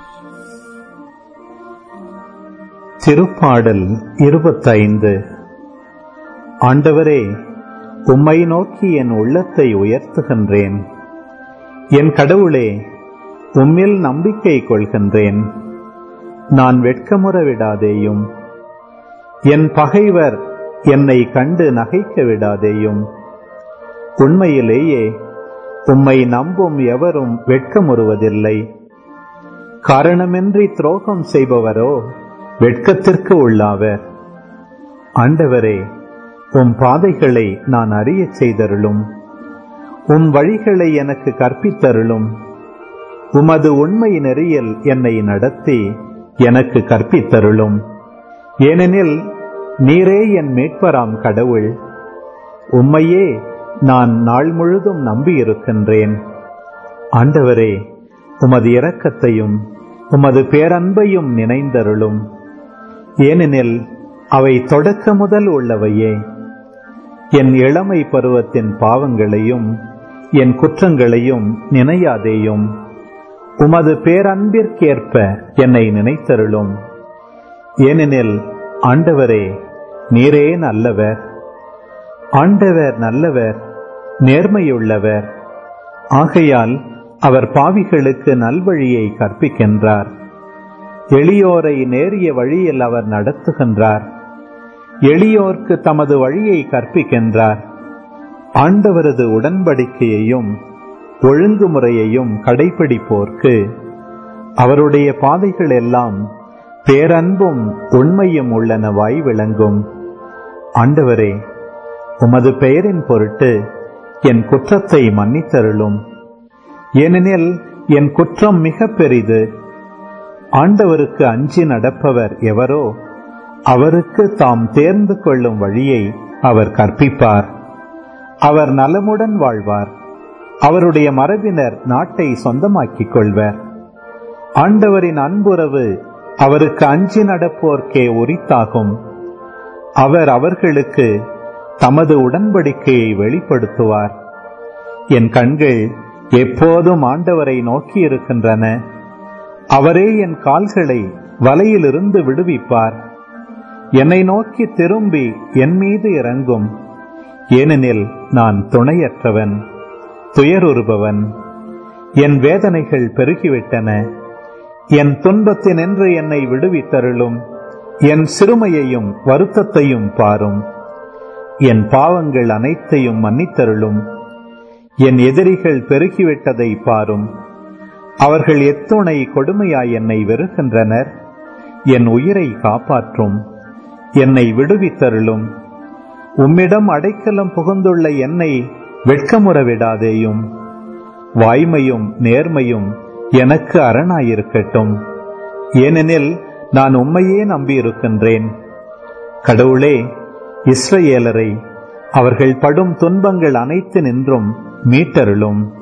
திருப்பாடல் இருபத்தைந்து ஆண்டவரே உம்மை நோக்கி என் உள்ளத்தை உயர்த்துகின்றேன் என் கடவுளே உம்மில் நம்பிக்கை கொள்கின்றேன் நான் வெட்கமுற விடாதேயும் என் பகைவர் என்னை கண்டு நகைக்க விடாதேயும் உண்மையிலேயே உம்மை நம்பும் எவரும் வெட்கமுறுவதில்லை காரணமின்றி துரோகம் செய்பவரோ வெட்கத்திற்கு உள்ளாவர் ஆண்டவரே உம் பாதைகளை நான் அறியச் செய்தருளும் உம் வழிகளை எனக்கு கற்பித்தருளும் உமது உண்மை நெறியில் என்னை நடத்தி எனக்கு கற்பித்தருளும் ஏனெனில் நீரே என் மீட்பராம் கடவுள் உம்மையே நான் நாள் முழுதும் நம்பியிருக்கின்றேன் ஆண்டவரே உமது இரக்கத்தையும் உமது பேரன்பையும் நினைந்தருளும் ஏனெனில் அவை தொடக்க முதல் உள்ளவையே என் இளமை பருவத்தின் பாவங்களையும் என் குற்றங்களையும் நினையாதேயும் உமது பேரன்பிற்கேற்ப என்னை நினைத்தருளும் ஏனெனில் ஆண்டவரே நீரே நல்லவர் ஆண்டவர் நல்லவர் நேர்மையுள்ளவர் ஆகையால் அவர் பாவிகளுக்கு நல்வழியை கற்பிக்கின்றார் எளியோரை நேரிய வழியில் அவர் நடத்துகின்றார் எளியோர்க்கு தமது வழியை கற்பிக்கின்றார் ஆண்டவரது உடன்படிக்கையையும் ஒழுங்குமுறையையும் கடைபிடிப்போர்க்கு அவருடைய பாதைகள் எல்லாம் பேரன்பும் உண்மையும் உள்ளனவாய் விளங்கும் ஆண்டவரே உமது பெயரின் பொருட்டு என் குற்றத்தை மன்னித்தருளும் ஏனெனில் என் குற்றம் மிக பெரிது ஆண்டவருக்கு அஞ்சி நடப்பவர் எவரோ அவருக்கு தாம் தேர்ந்து கொள்ளும் வழியை அவர் கற்பிப்பார் அவர் நலமுடன் வாழ்வார் அவருடைய மரபினர் நாட்டை சொந்தமாக்கிக் கொள்வர் ஆண்டவரின் அன்புறவு அவருக்கு அஞ்சி நடப்போர்க்கே உரித்தாகும் அவர் அவர்களுக்கு தமது உடன்படிக்கையை வெளிப்படுத்துவார் என் கண்கள் எப்போதும் ஆண்டவரை நோக்கி இருக்கின்றன அவரே என் கால்களை வலையிலிருந்து விடுவிப்பார் என்னை நோக்கி திரும்பி என் மீது இறங்கும் ஏனெனில் நான் துணையற்றவன் துயருறுபவன் என் வேதனைகள் பெருகிவிட்டன என் துன்பத்தினின்று என்னை விடுவித்தருளும் என் சிறுமையையும் வருத்தத்தையும் பாரும் என் பாவங்கள் அனைத்தையும் மன்னித்தருளும் என் எதிரிகள் பெருகிவிட்டதை பாரும் அவர்கள் எத்துணை கொடுமையாய் என்னை வெறுக்கின்றனர் என் உயிரை காப்பாற்றும் என்னை விடுவித்தருளும் உம்மிடம் அடைக்கலம் புகுந்துள்ள என்னை வெட்கமுற விடாதேயும் வாய்மையும் நேர்மையும் எனக்கு அரணாயிருக்கட்டும் ஏனெனில் நான் உம்மையே நம்பியிருக்கின்றேன் கடவுளே இஸ்ரவேலரை அவர்கள் படும் துன்பங்கள் அனைத்து நின்றும் மீட்டருளும்